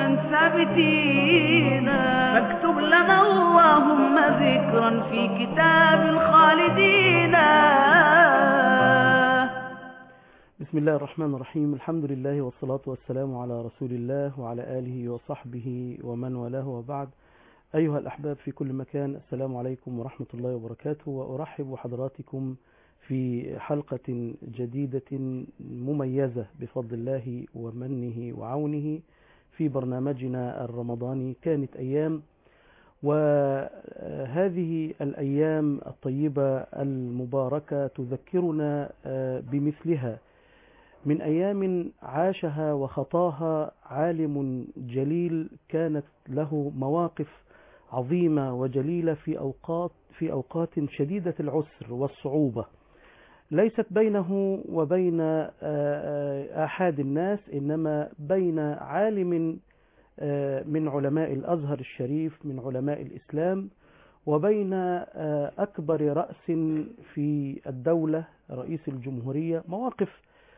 ثابتين فاكتب لنا اللهم ذكرا في كتاب الخالدين بسم الله الرحمن الرحيم الحمد لله والصلاة والسلام على رسول الله وعلى آله وصحبه ومن والاه وبعد أيها الأحباب في كل مكان السلام عليكم ورحمة الله وبركاته وأرحب حضراتكم في حلقة جديدة مميزة بفضل الله ومنه وعونه في برنامجنا الرمضاني كانت أيام وهذه الأيام الطيبة المباركة تذكرنا بمثلها من أيام عاشها وخطاها عالم جليل كانت له مواقف عظيمة وجليلة في أوقات في أوقات شديدة العسر والصعوبة ليست بينه وبين آحاد الناس إنما بين عالم من علماء الأزهر الشريف من علماء الإسلام وبين أكبر رأس في الدولة رئيس الجمهورية مواقف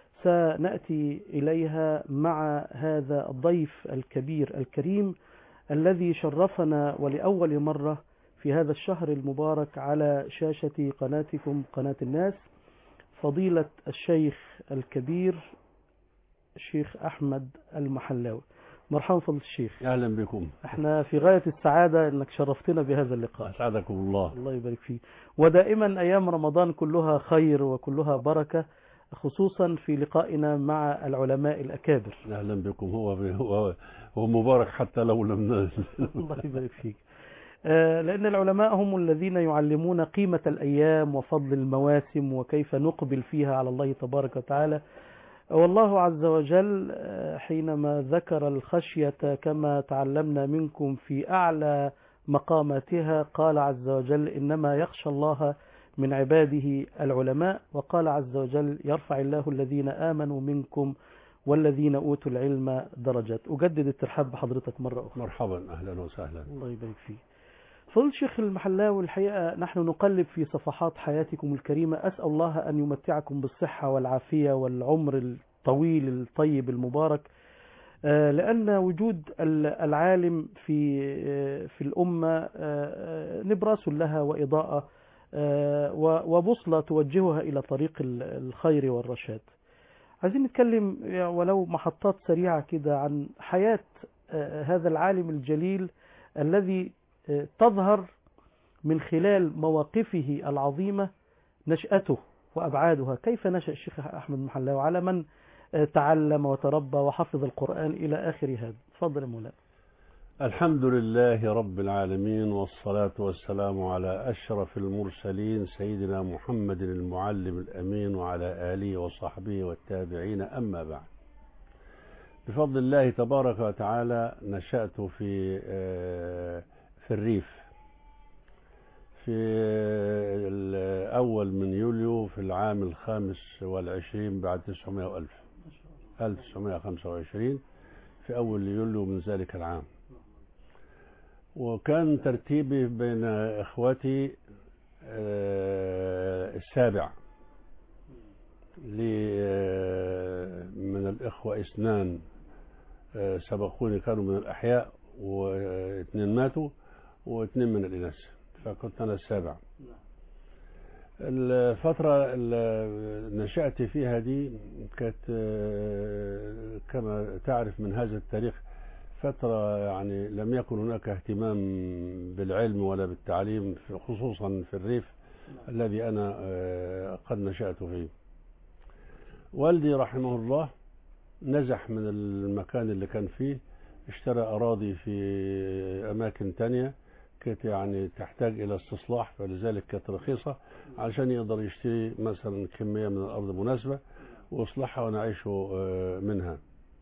سنأتي إليها مع هذا الضيف الكبير الكريم الذي شرفنا ولأول مرة في هذا الشهر المبارك على شاشة قناتكم قناة الناس فضيلة الشيخ الكبير الشيخ أحمد المحلاوي مرحبا فضيلة الشيخ اهلا بكم احنا في غاية السعادة انك شرفتنا بهذا اللقاء اسعدكم الله الله يبارك فيك ودائما ايام رمضان كلها خير وكلها بركة خصوصا في لقائنا مع العلماء الاكابر اهلا بكم هو هو هو مبارك حتى لو لم الله يبارك فيك آه، لأن العلماء هم الذين يعلمون قيمة الأيام وفضل المواسم وكيف نقبل فيها على الله تبارك وتعالى والله عز وجل آه، حينما ذكر الخشية كما تعلمنا منكم في أعلى مقاماتها قال عز وجل إنما يخشى الله من عباده العلماء وقال عز وجل يرفع الله الذين آمنوا منكم والذين أوتوا العلم درجات أجدد الترحاب بحضرتك مرة أخرى مرحبا اهلا وسهلا الله يبارك فيك فضل الشيخ المحلاوي الحقيقة نحن نقلب في صفحات حياتكم الكريمة أسأل الله أن يمتعكم بالصحة والعافية والعمر الطويل الطيب المبارك آه، لأن وجود ال- العالم في آه، في الأمة آه، نبراس لها وإضاءة آه، و- وبوصلة توجهها إلى طريق ال- الخير والرشاد عايزين نتكلم يعني ولو محطات سريعة كده عن حياة آه، هذا العالم الجليل الذي آه، تظهر من خلال مواقفه العظيمة نشأته وأبعادها كيف نشأ الشيخ أحمد محلاوي على من آه، تعلم وتربى وحفظ القرآن إلى آخر هذا تفضل يا مولانا الحمد لله رب العالمين والصلاة والسلام على أشرف المرسلين سيدنا محمد المعلم الأمين وعلى آله وصحبه والتابعين أما بعد بفضل الله تبارك وتعالى نشأت في آه، في الريف في الأول من يوليو في العام الخامس والعشرين بعد 900 وألف 1925 في أول يوليو من ذلك العام وكان ترتيبي بين إخوتي آه، السابع لي آه، من الإخوة اثنان آه، سبقوني كانوا من الأحياء واثنين ماتوا واثنين من الإناث فكنت أنا السابع الفترة اللي نشأت فيها دي كانت آه، كما تعرف من هذا التاريخ فترة يعني لم يكن هناك اهتمام بالعلم ولا بالتعليم في- خصوصا في الريف الذي أنا آه، قد نشأت فيه والدي رحمه الله نزح من المكان اللي كان فيه اشترى أراضي في أماكن تانية كانت يعني تحتاج إلى استصلاح فلذلك كانت رخيصة عشان يقدر يشتري مثلا كمية من الأرض مناسبة ويصلحها ونعيش آه، منها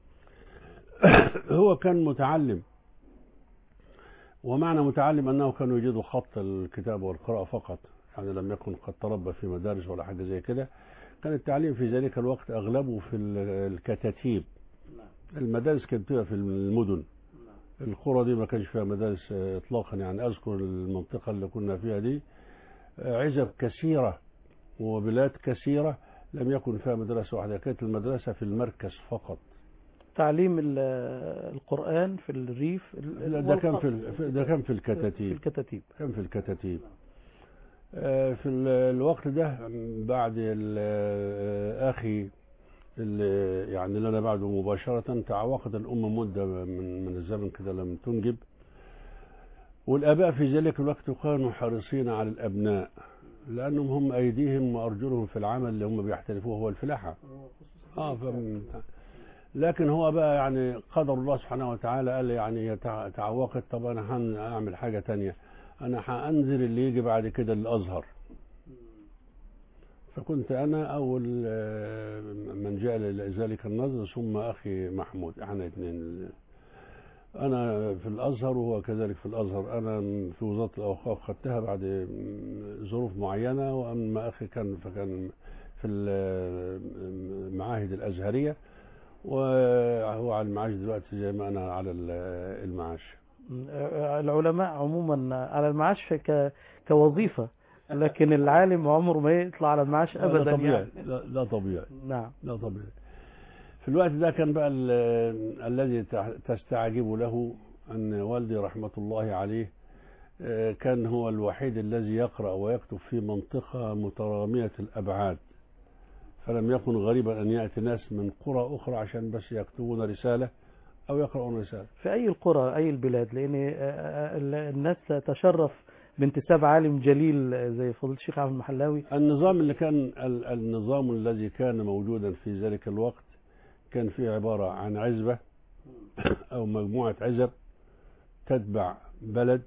هو كان متعلم ومعنى متعلم أنه كان يجيد خط الكتاب والقراءة فقط يعني لم يكن قد تربى في مدارس ولا حاجة زي كده كان التعليم في ذلك الوقت أغلبه في ال- الكتاتيب المدارس كانت بتبقى في المدن القرى دي ما كانش فيها مدارس آه، اطلاقا يعني اذكر المنطقه اللي كنا فيها دي آه، عزب كثيره وبلاد كثيره لم يكن فيها مدرسه واحده كانت المدرسه في المركز فقط تعليم ال- القرآن في الريف ال- لا، ده كان في والخط. ال- في- ده كان في في الكتاتيب الكتاتيب كان في الكتاتيب آه، في ال- الوقت ده بعد ال- آه، اخي اللي يعني اللي انا بعده مباشره تعوقت الام مده من من الزمن كده لم تنجب والاباء في ذلك الوقت كانوا حريصين على الابناء لانهم هم ايديهم وارجلهم في العمل اللي هم بيحترفوه هو الفلاحه اه فم... لكن هو بقى يعني قدر الله سبحانه وتعالى قال لي يعني هي تع- تعوقت طب انا هعمل حاجه تانية انا هانزل اللي يجي بعد كده الازهر فكنت انا اول آه، من جاء لذلك النظر ثم اخي محمود احنا اثنين انا في الازهر وهو كذلك في الازهر انا في وزاره الاوقاف خدتها بعد ظروف معينه واما اخي كان فكان في المعاهد الازهريه وهو على المعاش دلوقتي زي ما انا على ال- المعاش العلماء عموما على المعاش ك... كوظيفة لكن العالم عمره ما يطلع على المعاش لا أبدا طبيعي يعني لا, لا طبيعي نعم لا طبيعي في الوقت ده كان بقى ال- الذي تع- تستعجب له أن والدي رحمة الله عليه آه، كان هو الوحيد الذي يقرأ ويكتب في منطقة مترامية الأبعاد فلم يكن غريبا أن يأتي ناس من قرى أخرى عشان بس يكتبون رسالة أو يقرؤون رسالة في أي القرى أي البلاد لأن آه، آه، الناس تشرف بانتساب عالم جليل زي فضيلة الشيخ عبد المحلاوي النظام اللي كان ال- النظام الذي كان موجودا في ذلك الوقت كان فيه عبارة عن عزبة أو مجموعة عزب تتبع بلد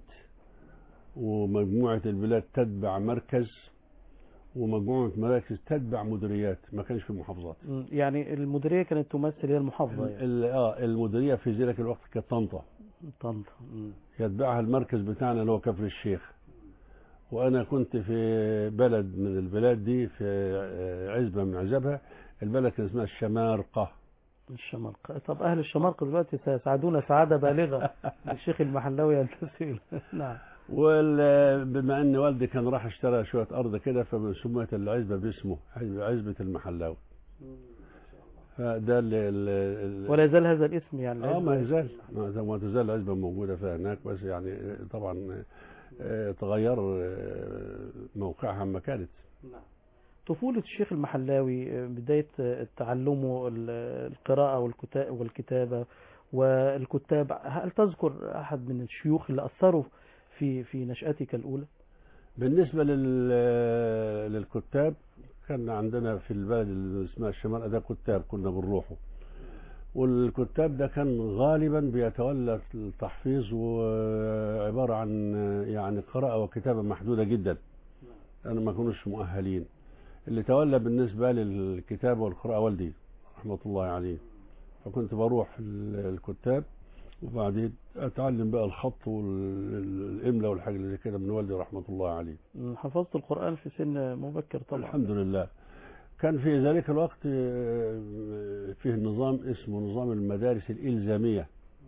ومجموعة البلاد تتبع مركز ومجموعة مراكز تتبع مديريات ما كانش في محافظات م، يعني المديرية كانت تمثل هي المحافظة يعني ال- اه المديرية في ذلك الوقت كانت طنطا طنطا م. يتبعها المركز بتاعنا اللي هو كفر الشيخ وانا كنت في بلد من البلاد دي في آه، عزبة من عزبها البلد كان اسمها الشمارقة الشمارقة طب أهل الشمارقة دلوقتي سيسعدون سعادة بالغة الشيخ المحلاوي ينتسب إلى- نعم وبما ان والدي كان راح اشترى شويه ارض كده فسميت العزبه باسمه عزبه عزبة المحلاوي فده اللي اللي- ولا يزال هذا الاسم يعني اه ما يزال ما زال- ما تزال العزبه موجوده فيها هناك بس يعني طبعا آه، تغير آه، موقعها ما كانت طفولة الشيخ المحلاوي آه، بداية آه، تعلمه ال- القراءة والكتا- والكتابة والكتاب هل تذكر أحد من الشيوخ اللي أثروا في في نشأتك الأولى؟ بالنسبه لل للكتاب كان عندنا في البلد اللي اسمها الشمال ده كتاب كنا بنروحه والكتاب ده كان غالبا بيتولى التحفيظ وعبارة عن يعني قراءة وكتابة محدودة جدا لأن ما كانوش مؤهلين اللي تولى بالنسبة للكتابة والقراءة والدي رحمة الله عليه فكنت بروح الكتاب وبعدين أتعلم بقى الخط والإملاء والحاجة اللي زي كده من والدي رحمة الله عليه م، حفظت القرآن في سن مبكر طبعا الحمد لله كان في ذلك الوقت آه، فيه نظام اسمه نظام المدارس الإلزامية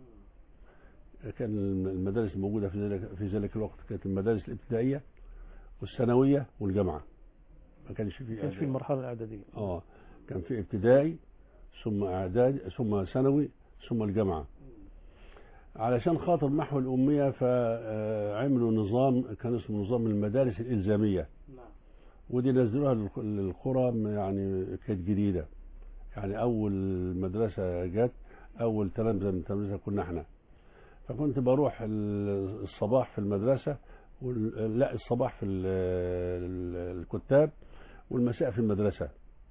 كان المدارس الموجودة في ذلك في ذلك الوقت كانت المدارس الابتدائية والثانوية والجامعة ما كانش في كانش في المرحلة الإعدادية اه كان في ابتدائي ثم اعدادي ثم ثانوي ثم الجامعه علشان خاطر محو الاميه فعملوا نظام كان اسمه نظام المدارس الالزاميه ودي نزلوها للق- للقرى يعني كانت جديده يعني اول مدرسه جت اول تلامذه من تلامذتها كنا احنا فكنت بروح ال- الصباح في المدرسه وال- لا الصباح في ال- ال- الكتاب والمساء في المدرسه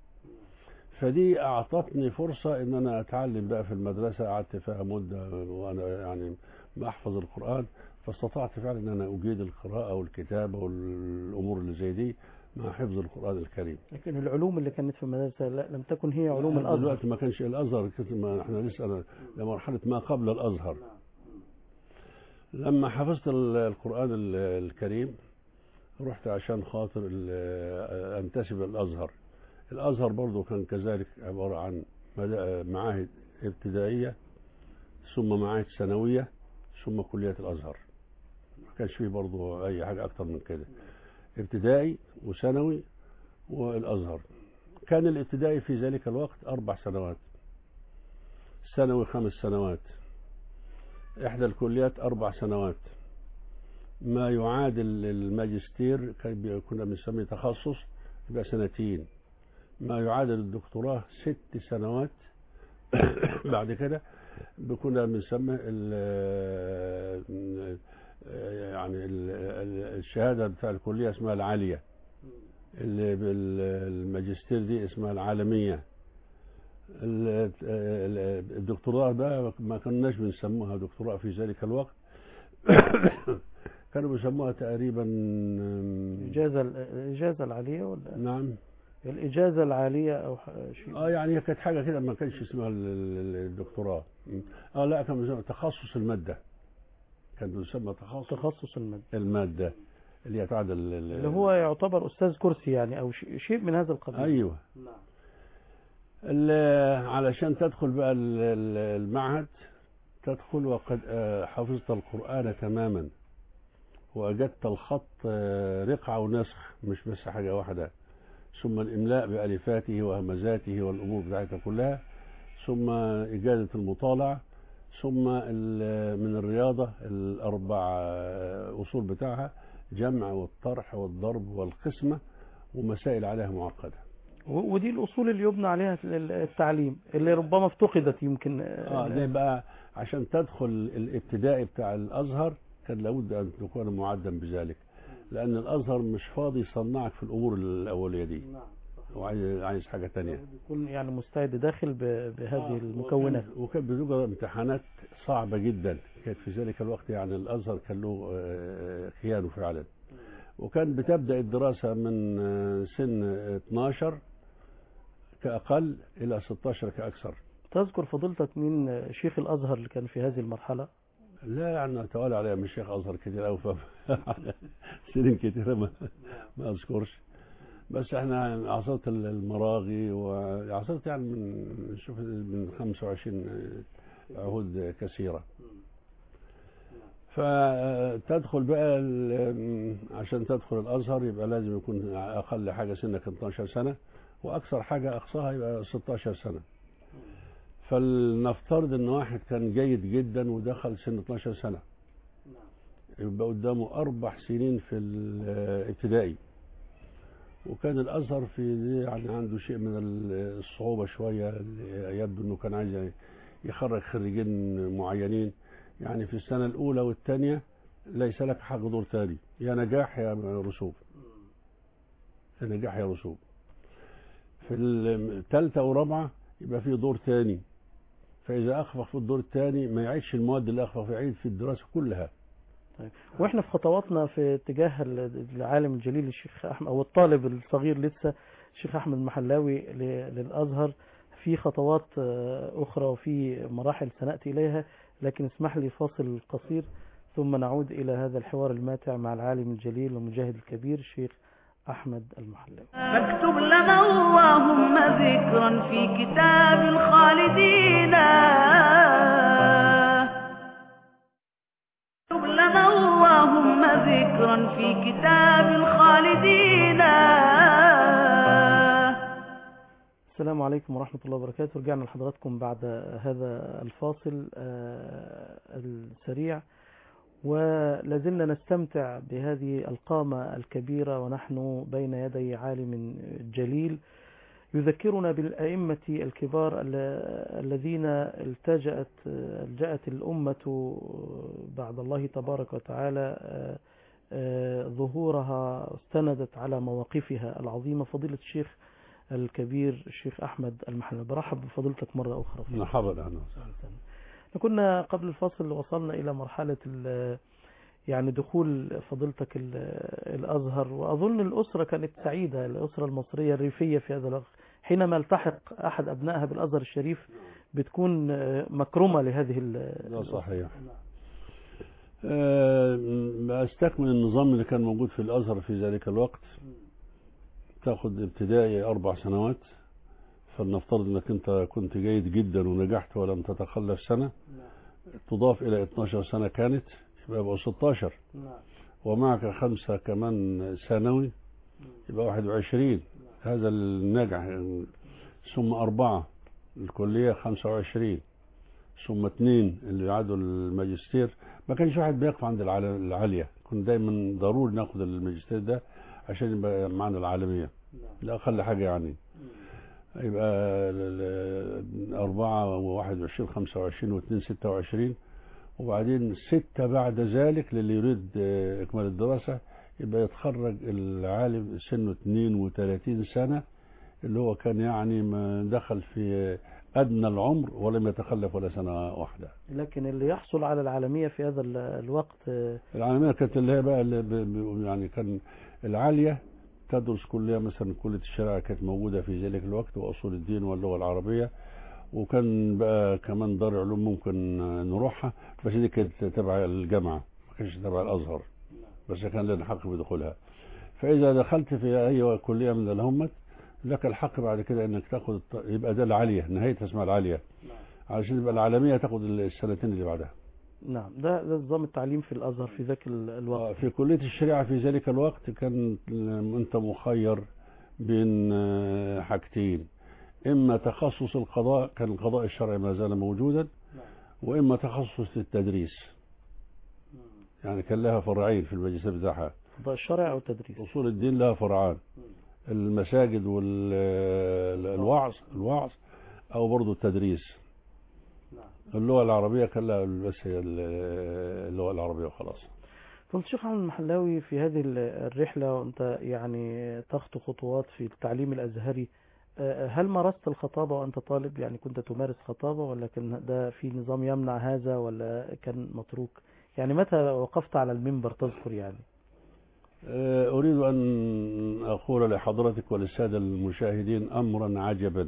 فدي اعطتني فرصه ان انا اتعلم بقى في المدرسه قعدت فيها مده وانا يعني بحفظ القران فاستطعت فعلا ان انا اجيد القراءه والكتابه والامور اللي زي دي مع حفظ القران الكريم لكن العلوم اللي كانت في المدرسة لا لم تكن هي علوم الأزهر دلوقتي ما كانش الازهر كنت ما احنا لسه لمرحله ما قبل الازهر لما حفظت ال- القران ال- الكريم رحت عشان خاطر ال- انتسب الازهر الازهر برضو كان كذلك عباره عن مدا- معاهد ابتدائيه ثم معاهد ثانويه ثم كليه الازهر ما كانش فيه برضو اي حاجه اكتر من كده ابتدائي وثانوي والازهر كان الابتدائي في ذلك الوقت اربع سنوات الثانوي خمس سنوات إحدى الكليات أربع سنوات ما يعادل الماجستير كان بي- كنا بنسميه تخصص يبقى سنتين ما يعادل الدكتوراه ست سنوات بعد كده كنا بنسميه ال- يعني ال- ال- الشهادة بتاع الكلية اسمها العالية اللي بالماجستير دي اسمها العالمية ال- ال- الدكتوراه ده ما كناش بنسموها دكتوراه في ذلك الوقت كانوا بيسموها تقريبا الإجازة الإجازة العالية ولا نعم الإجازة العالية أو ح- شيء اه يعني هي كانت حاجه كده ما كانش اسمها ال- ال- الدكتوراه اه لا كان بيسمى تخصص الماده كان بيسمى تخصص تخصص المادة الماده اللي هي تعادل ال- ال- اللي هو يعتبر أستاذ كرسي يعني أو ش- شيء من هذا القبيل ايوه نعم ال- علشان تدخل بقى ال- ال- المعهد تدخل وقد آه، حفظت القرآن تماما وأجدت الخط آه، رقعة ونسخ مش بس حاجة واحدة ثم الإملاء بألفاته وهمزاته والأمور بتاعتها كلها ثم إجازة المطالعة ثم ال- من الرياضة الأربع آه، أصول بتاعها جمع والطرح والضرب والقسمة ومسائل عليها معقدة و- ودي الأصول اللي يبنى عليها ال- التعليم اللي ربما افتقدت يمكن اه ده بقى عشان تدخل الابتدائي بتاع الازهر كان لابد ان تكون معدا بذلك لان الازهر مش فاضي يصنعك في الامور الاوليه دي وعايز عايز حاجه تانية يكون يعني مستعد داخل ب- بهذه المكونات وكان- وكانت بتوجد امتحانات صعبه جدا كانت في ذلك الوقت يعني الازهر كان له آه، خيانه فعلا وكان بتبدا الدراسه من آه، سن 12 كاقل الى 16 كاكثر تذكر فضيلتك مين شيخ الأزهر اللي كان في هذه المرحلة لا يعني توالى عليها من الشيخ ازهر كتير قوي ف سنين كتيره ما, ما اذكرش بس احنا عصرت المراغي وعصرت يعني من شوف من 25 عهود كثيره فتدخل بقى ال- عشان تدخل الازهر يبقى لازم يكون اقل حاجه سنك 12 سنه واكثر حاجه اقصاها يبقى 16 سنه فلنفترض ان واحد كان جيد جدا ودخل سن 12 سنه يبقى قدامه اربع سنين في الابتدائي وكان الازهر في دي يعني عنده شيء من الصعوبه شويه يبدو انه كان عايز يخرج خريجين معينين يعني في السنه الاولى والثانيه ليس لك حق دور ثاني يا نجاح يا رسوب يا نجاح يا رسوب في الثالثه ورابعه يبقى في دور ثاني فاذا اخفق في الدور الثاني ما يعيدش المواد اللي اخفق فيها يعيد في الدراسه كلها طيب. واحنا في خطواتنا في اتجاه ال- العالم الجليل الشيخ احمد او الطالب الصغير لسه الشيخ احمد المحلاوي ل- للازهر في خطوات آه، اخرى وفي مراحل سناتي اليها لكن اسمح لي فاصل قصير ثم نعود الى هذا الحوار الماتع مع العالم الجليل والمجاهد الكبير الشيخ احمد المحلاوي فاكتب لنا اللهم ذكرا في كتاب الخالدين اكتب لنا اللهم ذكرا في كتاب الخالدين السلام عليكم ورحمة الله وبركاته رجعنا لحضراتكم بعد هذا الفاصل آه، السريع ولازلنا نستمتع بهذه القامة الكبيرة ونحن بين يدي عالم جليل يذكرنا بالأئمة الكبار ال- الذين التجأت التجأت الأمة بعد الله تبارك وتعالى آه، آه، ظهورها استندت على مواقفها العظيمة فضيلة الشيخ الكبير الشيخ أحمد المحلى برحب بفضيلتك مرة أخرى مرحبا اهلا احنا كنا قبل الفاصل وصلنا إلى مرحلة ال- يعني دخول فضيلتك ال- الأزهر وأظن الأسرة كانت سعيدة الأسرة المصرية الريفية في هذا الوقت حينما التحق أحد أبنائها بالأزهر الشريف بتكون آه، مكرمة لهذه ال- ده صحيح آه، استكمل النظام اللي كان موجود في الازهر في ذلك الوقت تاخد ابتدائي اربع سنوات فلنفترض انك انت كنت جيد جدا ونجحت ولم تتخلف سنه تضاف الى 12 سنه كانت يبقى يبقوا 16 ومعك خمسه كمان ثانوي يبقى 21 هذا النجح ثم اربعه الكليه 25 ثم اثنين اللي يعادوا الماجستير ما كانش واحد بيقف عند العال- العالية كنا دايما ضروري ناخد الماجستير ده عشان يبقى معنا العالمية ده أقل حاجة يعني يبقى ال- ال- أربعة وواحد وعشرين خمسة وعشرين واثنين ستة وعشرين وبعدين ستة بعد ذلك للي يريد آه، إكمال الدراسة يبقى يتخرج العالم سنه 32 سنة اللي هو كان يعني ما دخل في أدنى العمر ولم يتخلف ولا سنة واحدة لكن اللي يحصل على العالمية في هذا ال- الوقت آه، العالمية كانت اللي هي بقى اللي ب- ب- يعني كان العالية تدرس كلية مثلا كلية الشريعة كانت موجودة في ذلك الوقت وأصول الدين واللغة العربية وكان بقى كمان دار علوم ممكن نروحها بس دي كانت تبع الجامعة ما كانش تبع الأزهر بس كان لنا حق بدخولها فإذا دخلت في أي كلية من الهمت لك الحق بعد كده انك تاخد الط- يبقى ده العالية نهايتها اسمها العالية علشان يبقى العالمية تاخد السنتين اللي بعدها نعم ده ده نظام التعليم في الأزهر في ذاك ال- الوقت آه، في كلية الشريعة في ذلك الوقت كان أنت مخير بين آه، حاجتين إما تخصص القضاء كان القضاء الشرعي ما زال موجودا وإما تخصص التدريس يعني كان لها فرعين في الماجستير بتاعها قضاء الشرع أو التدريس أصول الدين لها فرعان المساجد والوعظ الوعظ أو برضو التدريس اللغة العربية كان لها بس هي اللغة العربية وخلاص فضل الشيخ عمرو المحلاوي في هذه ال- الرحلة وأنت يعني تخطو خطوات في التعليم الأزهري آه، هل مارست الخطابة وأنت طالب يعني كنت تمارس خطابة ولا كان ده في نظام يمنع هذا ولا كان متروك يعني متى وقفت على المنبر تذكر يعني آه، أريد أن أقول لحضرتك وللسادة المشاهدين أمرا عجبا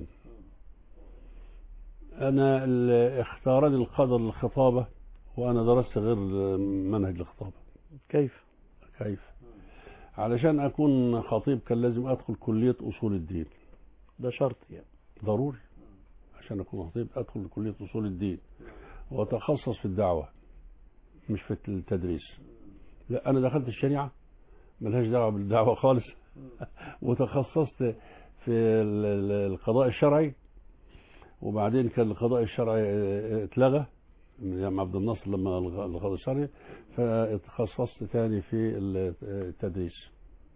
أنا ال- اختارني القدر الخطابة وأنا درست غير منهج الخطابة كيف كيف علشان أكون خطيب كان لازم أدخل كلية أصول الدين ده شرط يعني ضروري عشان أكون خطيب أدخل كلية أصول الدين وأتخصص في الدعوة مش في التدريس لا أنا دخلت الشريعة ملهاش دعوة بالدعوة خالص وتخصصت في ال- ال- القضاء الشرعي وبعدين كان القضاء الشرعي اه، اتلغى من جامع عبد الناصر لما الغى القضاء الشرعي فتخصصت تاني في ال- التدريس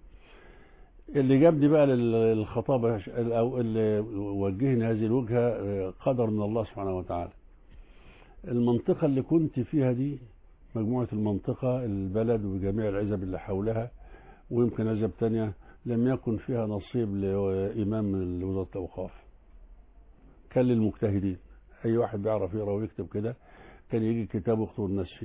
اللي جابني بقى لل- للخطابة ش- أو اللي وجهني هذه الوجهة اه، قدر من الله سبحانه وتعالى المنطقة اللي كنت فيها دي مجموعة المنطقة البلد وجميع العزب اللي حولها ويمكن عزب تانية لم يكن فيها نصيب لإمام من وزارة الأوقاف كان للمجتهدين أي واحد بيعرف يقرأ ويكتب كده كان يجي كتاب يخطب الناس فيه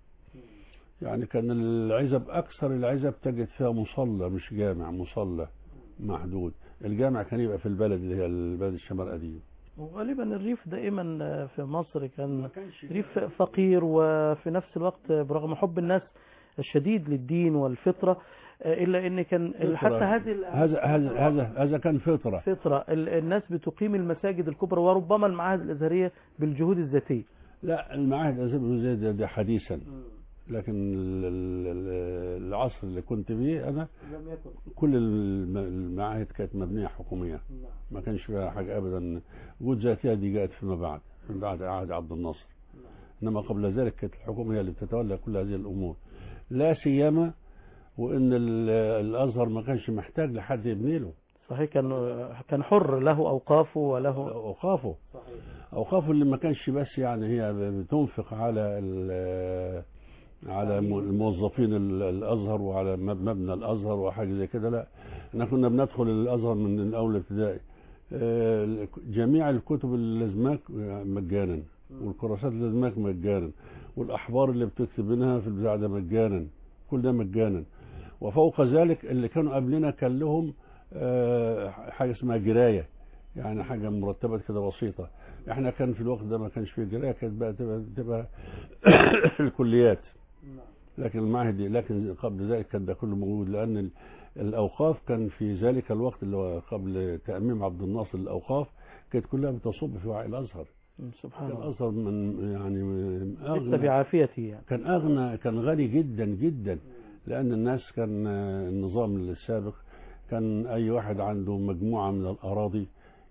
يعني كان العزب أكثر العزب تجد فيها مصلى مش جامع مصلى محدود الجامع كان يبقى في البلد اللي هي البلد الشمال القديم وغالبا الريف دائما في مصر كان ريف فقير وفي نفس الوقت برغم حب الناس الشديد للدين والفطرة إلا أن كان حتى هذه ال- هذا هذا هذا هذا كان فطرة فطرة ال- الناس بتقيم المساجد الكبرى وربما المعاهد الأزهرية بالجهود الذاتية لا المعاهد أزم زي ده, ده حديثا لكن ال- ال- ال- العصر اللي كنت فيه أنا لم يكن كل الم- المعاهد كانت مبنية حكومية ما كانش فيها حاجة أبدا وجود ذاتية دي جاءت فيما بعد من بعد عهد عبد الناصر إنما قبل ذلك كانت الحكومة هي اللي بتتولى كل هذه الأمور لا سيما وإن ال- الأزهر ما كانش محتاج لحد يبني له صحيح كان كان حر له أوقافه وله أوقافه أوقافه اللي ما كانش بس يعني هي بتنفق على ال- على م- الموظفين ال- الازهر وعلى مب- مبنى الازهر وحاجه زي كده لا احنا كنا بندخل الازهر من الاول ابتدائي آه، جميع الكتب اللازماك مجانا والكراسات اللازماك مجانا والاحبار اللي بتكتب منها في البتاع ده مجانا كل ده مجانا وفوق ذلك اللي كانوا قبلنا كان لهم آه، حاجه اسمها جرايه يعني حاجه مرتبه كده بسيطه احنا كان في الوقت ده ما كانش فيه جرايه كانت بقى تبقى, تبقى الكليات لكن المعهد لكن قبل ذلك كان ده كله موجود لان ال- الاوقاف كان في ذلك الوقت اللي هو قبل تاميم عبد الناصر الاوقاف كانت كلها بتصب في وعي الازهر سبحان كان الله الازهر من يعني من لسه اغنى بعافيته يعني كان اغنى كان غني جدا جدا لان الناس كان آه، النظام السابق كان اي واحد عنده مجموعه من الاراضي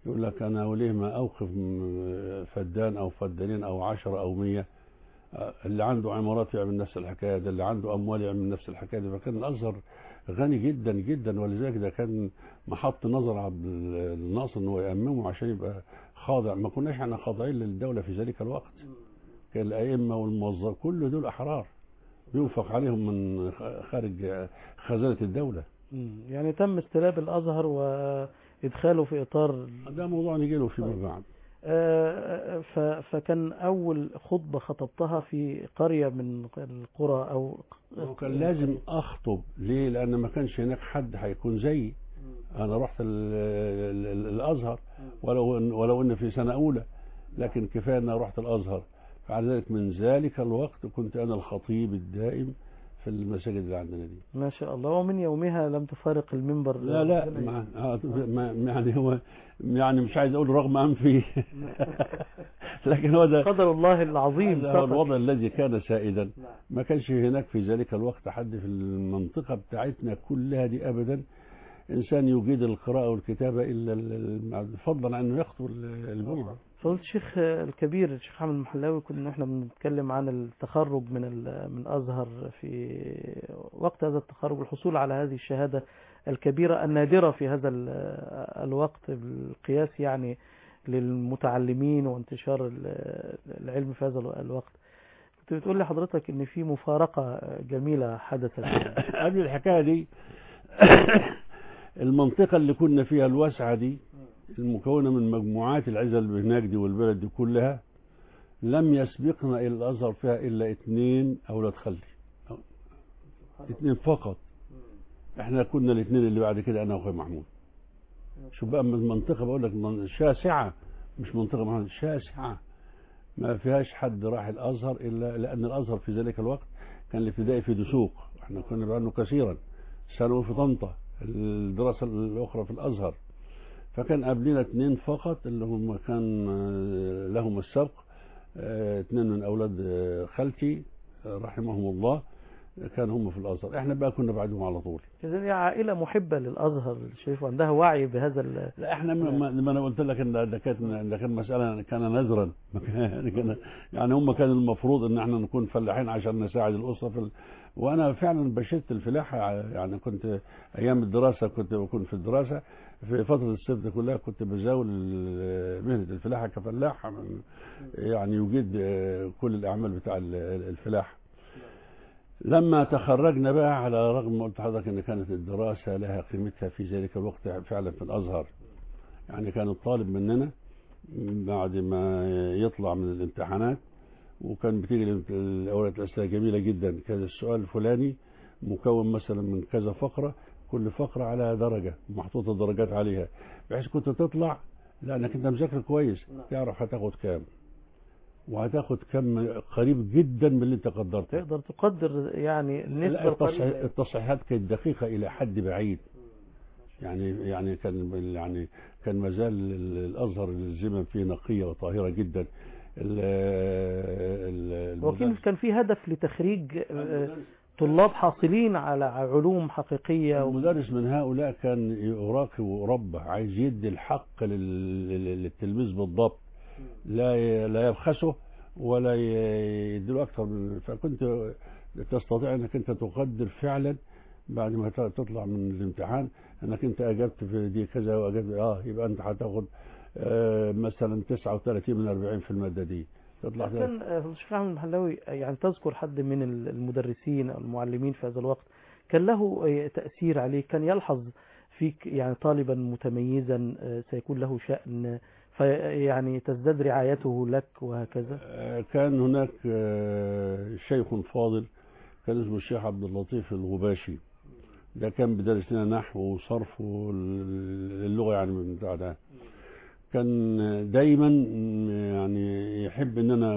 يقول لك انا وليه ما اوقف م- فدان او فدانين او عشرة او مية آه، اللي عنده عمارات يعمل نفس الحكايه ده اللي عنده اموال يعمل نفس الحكايه دي فكان الازهر غني جدا جدا ولذلك ده كان محط نظر عبد الناصر ان هو يأممه عشان يبقى خاضع ما كناش احنا خاضعين للدوله في ذلك الوقت كان الائمه والموظف كل دول احرار ينفق عليهم من خ- خارج خزانه الدوله مم. يعني تم استلاب الازهر وادخاله في اطار ده موضوع نجي له فيما بعد آه، ف- فكان اول خطبه خطبتها في قريه من القرى او وكان لازم اخطب ليه لان ما كانش هناك حد هيكون زيي انا رحت ال ال ال الازهر ولو إن ولو ان في سنه اولى لكن كفايه ان أنا رحت الازهر فعلى ذلك من ذلك الوقت كنت انا الخطيب الدائم في المساجد اللي عندنا دي ما شاء الله ومن يومها لم تفارق المنبر لا لا ما آه، ما يعني هو يعني مش عايز اقول رغم انفي لكن هو ده قدر الله العظيم هذا هو فقط. الوضع الذي كان سائدا ما كانش هناك في ذلك الوقت حد في المنطقة بتاعتنا كلها دي أبدا إنسان يجيد القراءة والكتابة إلا ال- ال- فضلا عن أنه يخطب ال- الجمعة فضلت الشيخ الكبير الشيخ احمد المحلاوي كنا احنا بنتكلم عن التخرج من ال- من الازهر في وقت هذا التخرج الحصول على هذه الشهاده الكبيره النادره في هذا ال- الوقت بالقياس يعني للمتعلمين وانتشار ال- العلم في هذا الوقت كنت بتقول لي حضرتك ان في مفارقه جميله حدثت قبل الحكاية دي المنطقة اللي كنا فيها الواسعة دي المكونة من مجموعات العزل اللي هناك دي والبلد دي كلها لم يسبقنا إلى الأزهر فيها إلا اثنين أولاد خالتي اثنين فقط احنا كنا الاثنين اللي بعد كده أنا وأخوي محمود شوف بقى من المنطقة بقول لك من- شاسعة مش منطقة محمود شاسعة ما فيهاش حد راح الأزهر إلا لأن الأزهر في ذلك الوقت كان الابتدائي في دسوق احنا كنا بعنه كثيرا ثانوي في طنطا الدراسة الأخرى في الأزهر فكان قبلنا اثنين فقط اللي هم كان آه، لهم السبق آه، اثنين من أولاد آه، خالتي آه، رحمهم الله كان هم في الأزهر احنا بقى كنا بعدهم على طول إذن هي عائله محبه للازهر الشريف وعندها وعي بهذا ال- لا احنا ما, ما ما انا قلت لك ان ده كانت ده كان مساله كان نذرا ما كان- كان- يعني هم كان المفروض ان احنا نكون فلاحين عشان نساعد الاسره في ال... وانا فعلا بشدت الفلاحه يعني كنت ايام الدراسه كنت بكون في الدراسه في فتره الصيف دي كلها كنت بزاول ال- مهنه الفلاحه كفلاح من- يعني يجيد آه، كل الاعمال بتاع ال- الفلاحه لما تخرجنا بقى على رغم ما قلت لحضرتك ان كانت الدراسه لها قيمتها في ذلك الوقت فعلا في الازهر يعني كان الطالب مننا بعد ما يطلع من الامتحانات وكان بتيجي الامت- الاوراق الاسئله جميله جدا كان السؤال الفلاني مكون مثلا من كذا فقره كل فقره على درجه محطوطه درجات عليها بحيث كنت تطلع لانك انت مذاكر كويس تعرف هتاخد كام وهتاخد كم قريب جدا من اللي انت قدرته تقدر تقدر يعني النسبه لا التصحيح- القريبه التصحيحات كانت دقيقة إلى حد بعيد يعني يعني كان يعني كان ما زال ال- الأزهر الزمن فيه نقية وطاهرة جدا ال- ال- وكان المدرس- كان في هدف لتخريج آه، طلاب حاصلين على علوم حقيقيه و- المدرس من هؤلاء كان يراقب وربه عايز يدي الحق لل- لل- للتلميذ بالضبط لا ي- لا يبخسه ولا ي- يديله اكثر من فكنت تستطيع انك انت تقدر فعلا بعد ما ت- تطلع من الامتحان انك انت اجبت في دي كذا واجبت اه يبقى انت هتاخد آه مثلا 39 من 40 في الماده دي تطلع كان آه، الشيخ احمد المحلاوي آه، يعني تذكر حد من ال- المدرسين او المعلمين في هذا الوقت كان له آه، تاثير عليك كان يلحظ فيك يعني طالبا متميزا آه، سيكون له شان فيعني تزداد رعايته لك وهكذا آه، كان هناك آه، شيخ فاضل كان اسمه الشيخ عبد اللطيف الغباشي ده كان بيدرس لنا نحو وصرف واللغه يعني من بتاع ده كان دايما يعني يحب ان انا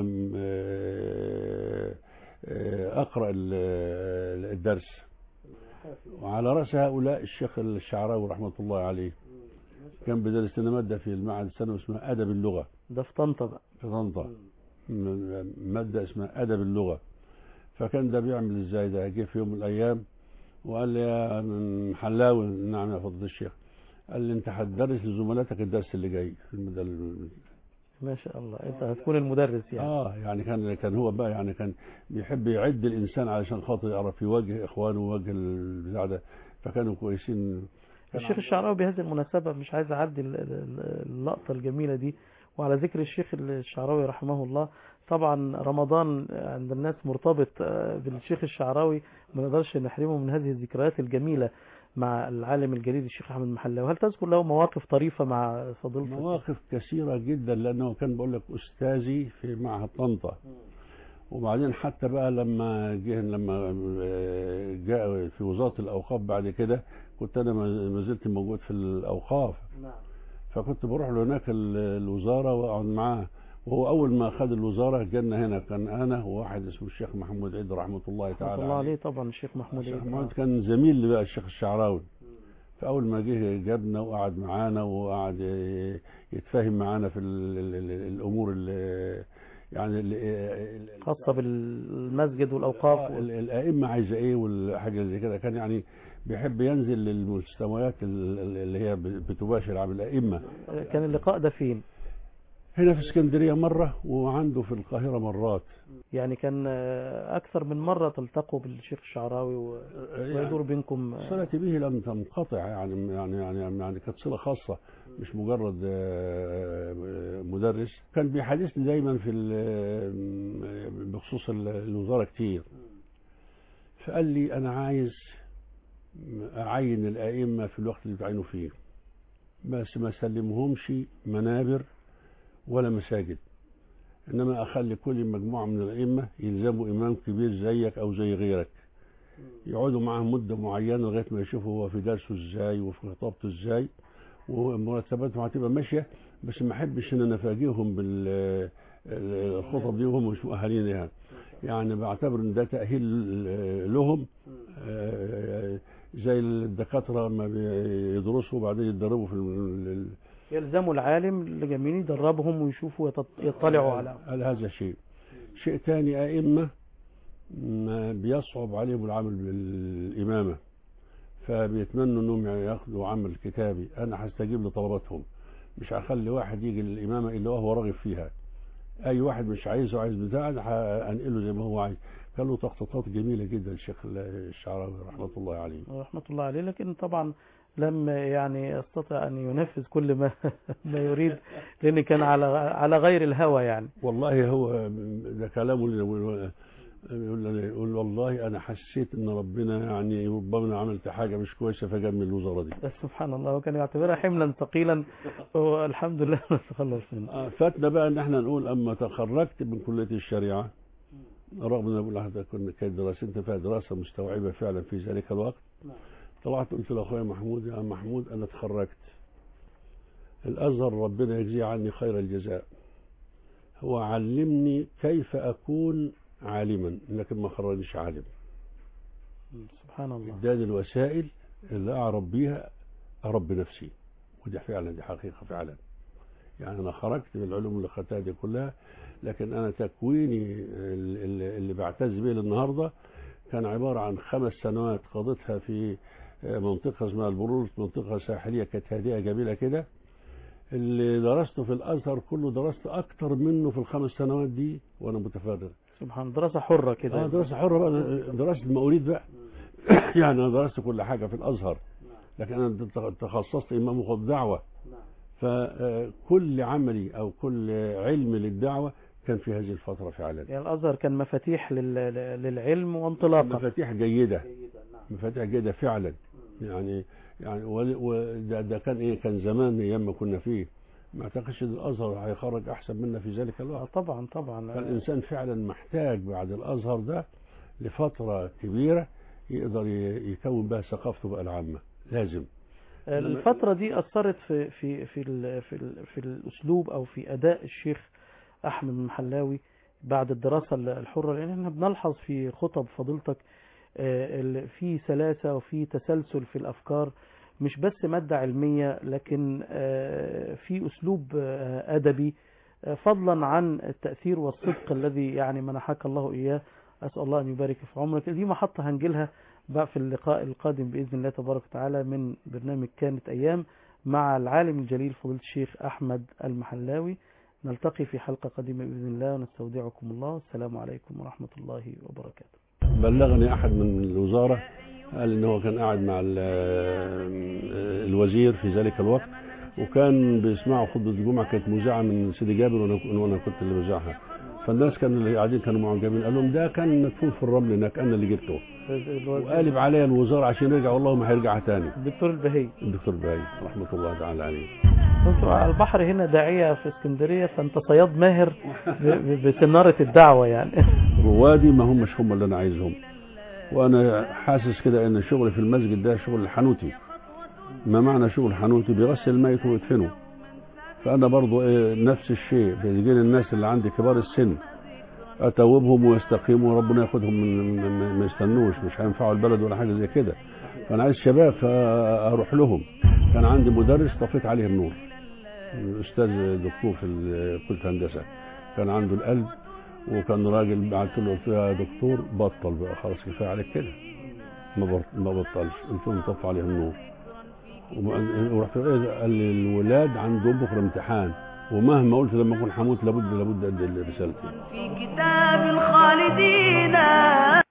آه، آه، اقرا ال- الدرس وعلى راس هؤلاء الشيخ الشعراوي رحمه الله عليه كان بيدرس لنا ماده في المعهد الثانوي اسمها ادب اللغه ده في طنطا بقى في طنطا م- مادة اسمها أدب اللغة فكان ده بيعمل ازاي ده جه في يوم من الأيام وقال لي يا من حلاوي نعم يا فضيلة الشيخ قال لي انت هتدرس لزملاتك الدرس اللي جاي في المدل... ما شاء الله انت هتكون المدرس يعني اه يعني كان كان هو بقى يعني كان بيحب يعد الانسان علشان خاطر يعرف يواجه اخوانه ويواجه البتاع ده فكانوا كويسين كان الشيخ الشعراوي بهذه المناسبة مش عايز أعدي ال- ال- اللقطة الجميلة دي وعلى ذكر الشيخ الشعراوي رحمه الله طبعا رمضان عند الناس مرتبط آه، بالشيخ الشعراوي ما نقدرش نحرمه من هذه الذكريات الجميلة مع العالم الجليل الشيخ أحمد محلاوي هل تذكر له مواقف طريفة مع فضيلتك؟ مواقف كثيرة جدا لأنه كان بقول لك أستاذي في معهد طنطا وبعدين حتى بقى لما جه لما آه، جاء في وزارة الأوقاف بعد كده كنت أنا ما ما زلت موجود في الأوقاف نعم فكنت بروح له هناك ال- الوزارة وأقعد معاه وهو أول ما خد الوزارة جالنا هنا كان أنا وواحد اسمه الشيخ محمود عيد رحمة الله رحمة تعالى الله عليه. عليه طبعا الشيخ محمود الشيخ عيد. محمود كان زميل لي بقى الشيخ الشعراوي فاول ما جه جابنا وقعد معانا وقعد ي- يتفاهم معانا في ال ال ال الامور اللي يعني ال- خاصة بالمسجد والأوقاف آه، ال- الائمه عايزه ايه والحاجه زي كده كان يعني بيحب ينزل للمستويات ال- ال- اللي هي بتباشر عمل الائمه كان اللقاء ده فين؟ هنا في اسكندريه مره وعنده في القاهره مرات يعني كان آه، أكثر من مرة تلتقوا بالشيخ الشعراوي و- ويدور بينكم آه، صلتي به لم تنقطع يعني يعني يعني يعني كانت صله خاصه مش مجرد آه، مدرس كان بيحدثني دايما في ال- بخصوص ال- الوزاره كتير فقال لي انا عايز اعين الائمه في الوقت اللي بتعينوا فيه بس ما سلمهمش منابر ولا مساجد انما اخلي كل مجموعه من الائمه يلزموا امام كبير زيك او زي غيرك يقعدوا معاه مده معينه لغايه ما يشوفوا هو في درسه ازاي وفي خطابته ازاي ومرتباتهم هتبقى ماشيه بس ما احبش ان انا افاجئهم بالخطب دي وهم مش مؤهلين لها يعني بعتبر ان ده تاهيل لهم آه، زي الدكاتره لما بيدرسوا وبعدين يتدربوا في ال- يلزموا العالم اللي جايين يدربهم ويشوفوا يتط- يطلعوا على على هذا الشيء شيء ثاني أئمة ما بيصعب عليهم العمل بالإمامة فبيتمنوا انهم ياخدوا عمل كتابي انا هستجيب لطلباتهم مش هخلي واحد يجي للامامه الا وهو راغب فيها اي واحد مش عايزه عايز بتاع أنا هنقله زي ما هو عايز كان له تخطيطات جميله جدا الشيخ الشعراوي رحمه الله عليه رحمة الله عليه لكن طبعا لم يعني يستطع أن ينفذ كل ما ما يريد لأن كان على على غير الهوى يعني والله هو ده كلامه اللي يقول يقول يقول والله انا حسيت ان ربنا يعني ربما عملت حاجه مش كويسه فجاب من الوزاره دي بس سبحان الله وكان يعتبرها حملا ثقيلا والحمد لله نتخلص منه آه، فاتنا بقى ان احنا نقول اما تخرجت من كليه الشريعه رغم ان بقول لحضرتك كنا كانت دراستنا فيها دراسه مستوعبه فعلا في ذلك الوقت طلعت قلت لاخويا محمود يا محمود انا اتخرجت الازهر ربنا يجزيه عني خير الجزاء هو علمني كيف اكون عالما لكن ما خرجنيش عالم سبحان الله اداني الوسائل اللي اعرف بيها ارب نفسي ودي فعلا دي حقيقه فعلا يعني انا خرجت من العلوم اللي خدتها دي كلها لكن انا تكويني اللي, اللي بعتز به النهارده كان عباره عن خمس سنوات قضيتها في منطقه اسمها البرول منطقه ساحليه كانت هادئه جميله كده اللي درسته في الازهر كله درست اكتر منه في الخمس سنوات دي وانا متفرغ سبحان دراسة حرة كده اه دراسه حره بقى دراسه المواليد بقى يعني انا درست كل حاجه في الازهر لكن انا تخصصت امام وخد دعوه فكل عملي او كل علم للدعوه كان في هذه الفتره فعلا يعني الأزهر كان مفاتيح لل- للعلم وانطلاقة مفاتيح جيده مفاتيح جيده فعلا يعني يعني و- وده ده كان ايه كان زمان ايام ما كنا فيه ما اعتقدش ان الازهر هيخرج احسن منا في ذلك آه الوقت طبعا طبعا فالإنسان فعلا محتاج بعد الأزهر ده لفترة كبيرة يقدر ي- يكون بها ثقافته بقى العامة لازم الفترة دي أثرت في في في ال في ال في الأسلوب أو في أداء الشيخ أحمد المحلاوي بعد الدراسة الحرة لأن احنا بنلحظ في خطب فضيلتك آه، ال- في سلاسة وفي تسلسل في الأفكار مش بس مادة علمية لكن آه، في أسلوب آه، أدبي آه، فضلا عن التأثير والصدق الذي يعني منحك الله إياه أسأل الله أن يبارك في عمرك دي محطة هنجيلها بقى في اللقاء القادم بإذن الله تبارك وتعالى من برنامج كانت أيام مع العالم الجليل فضيلة الشيخ أحمد المحلاوي نلتقي في حلقة قادمة بإذن الله ونستودعكم الله والسلام عليكم ورحمة الله وبركاته بلغني احد من الوزاره قال ان هو كان قاعد مع ال- الوزير في ذلك الوقت وكان بيسمعوا خطبه الجمعه كانت مذاعه من سيدي جابر وانا وانا كنت اللي بذاعها فالناس كانوا اللي قاعدين كانوا معجبين قال لهم ده كان مدفون في الرمل هناك انا اللي جبته وقالب عليا الوزاره عشان يرجع والله ما هيرجع تاني الدكتور البهي الدكتور باي رحمه الله تعالى عليه كنت على البحر هنا داعية في اسكندرية فانت صياد ماهر ب- ب- بسنارة الدعوة يعني روادي ما همش هم اللي انا عايزهم وانا حاسس كده ان شغلي في المسجد ده شغل الحنوتي ما معنى شغل حنوتي بيغسل الميت ويدفنه فانا برضو إيه نفس الشيء بيجي لي الناس اللي عندي كبار السن اتوبهم ويستقيموا وربنا ياخدهم من من- ما يستنوش مش هينفعوا البلد ولا حاجه زي كده فانا عايز شباب فاروح لهم كان عندي مدرس طفيت عليه النور استاذ دكتور في ال- كليه هندسه كان عنده القلب وكان راجل بعت له قلت له يا دكتور بطل بقى خلاص كفايه عليك كده ما بط- ما بطلش قلت له طفى عليه النور وما- ورحت له ايه ده؟ قال لي الولاد عندهم بكره امتحان ومهما قلت لما اكون هموت لابد لابد ادي رسالتي في كتاب الخالدين